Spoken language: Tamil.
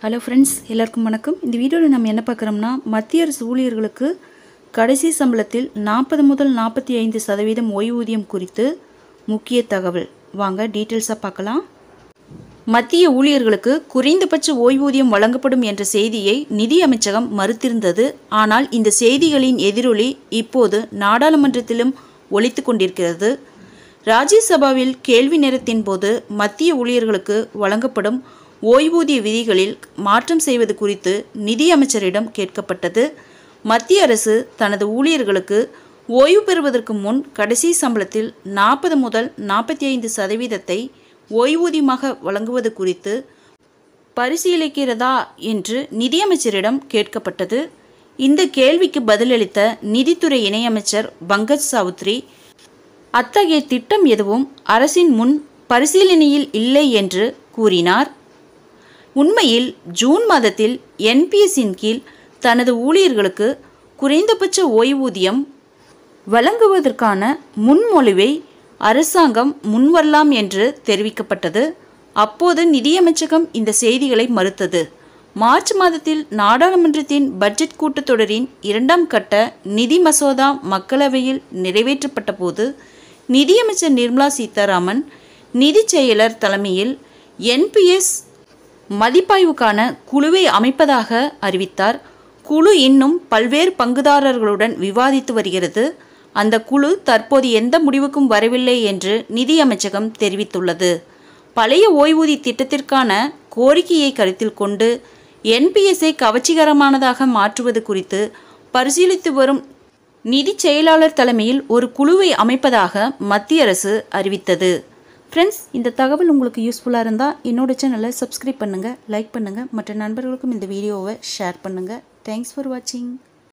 ஹலோ ஃப்ரெண்ட்ஸ் எல்லாருக்கும் வணக்கம் இந்த வீடியோவில் நம்ம என்ன பார்க்குறோம்னா மத்திய அரசு ஊழியர்களுக்கு கடைசி சம்பளத்தில் நாற்பது முதல் நாற்பத்தி ஐந்து சதவீதம் ஓய்வூதியம் குறித்து முக்கிய தகவல் வாங்க டீட்டெயில்ஸாக பார்க்கலாம் மத்திய ஊழியர்களுக்கு குறைந்தபட்ச ஓய்வூதியம் வழங்கப்படும் என்ற செய்தியை நிதி அமைச்சகம் மறுத்திருந்தது ஆனால் இந்த செய்திகளின் எதிரொலி இப்போது நாடாளுமன்றத்திலும் ஒலித்து கொண்டிருக்கிறது ராஜ்யசபாவில் கேள்வி நேரத்தின் போது மத்திய ஊழியர்களுக்கு வழங்கப்படும் ஓய்வூதிய விதிகளில் மாற்றம் செய்வது குறித்து நிதி அமைச்சரிடம் கேட்கப்பட்டது மத்திய அரசு தனது ஊழியர்களுக்கு ஓய்வு பெறுவதற்கு முன் கடைசி சம்பளத்தில் நாற்பது முதல் நாற்பத்தி ஐந்து சதவீதத்தை ஓய்வூதியமாக வழங்குவது குறித்து பரிசீலிக்கிறதா என்று நிதியமைச்சரிடம் கேட்கப்பட்டது இந்த கேள்விக்கு பதிலளித்த நிதித்துறை இணையமைச்சர் பங்கஜ் சௌத்ரி அத்தகைய திட்டம் எதுவும் அரசின் முன் பரிசீலனையில் இல்லை என்று கூறினார் உண்மையில் ஜூன் மாதத்தில் என்பிஎஸ்ஸின் கீழ் தனது ஊழியர்களுக்கு குறைந்தபட்ச ஓய்வூதியம் வழங்குவதற்கான முன்மொழிவை அரசாங்கம் முன்வரலாம் என்று தெரிவிக்கப்பட்டது அப்போது நிதியமைச்சகம் இந்த செய்திகளை மறுத்தது மார்ச் மாதத்தில் நாடாளுமன்றத்தின் பட்ஜெட் கூட்டத்தொடரின் இரண்டாம் கட்ட நிதி மசோதா மக்களவையில் நிறைவேற்றப்பட்ட போது நிதியமைச்சர் நிர்மலா சீதாராமன் நிதி செயலர் தலைமையில் என்பிஎஸ் மதிப்பாய்வுக்கான குழுவை அமைப்பதாக அறிவித்தார் குழு இன்னும் பல்வேறு பங்குதாரர்களுடன் விவாதித்து வருகிறது அந்த குழு தற்போது எந்த முடிவுக்கும் வரவில்லை என்று நிதி அமைச்சகம் தெரிவித்துள்ளது பழைய ஓய்வூதிய திட்டத்திற்கான கோரிக்கையை கருத்தில் கொண்டு என்பிஎஸ்ஐ கவர்ச்சிகரமானதாக மாற்றுவது குறித்து பரிசீலித்து வரும் நிதி செயலாளர் தலைமையில் ஒரு குழுவை அமைப்பதாக மத்திய அரசு அறிவித்தது ஃப்ரெண்ட்ஸ் இந்த தகவல் உங்களுக்கு யூஸ்ஃபுல்லாக இருந்தால் என்னோட சேனலை சப்ஸ்கிரைப் பண்ணுங்கள் லைக் பண்ணுங்கள் மற்ற நண்பர்களுக்கும் இந்த வீடியோவை ஷேர் பண்ணுங்கள் தேங்க்ஸ் ஃபார் வாட்சிங்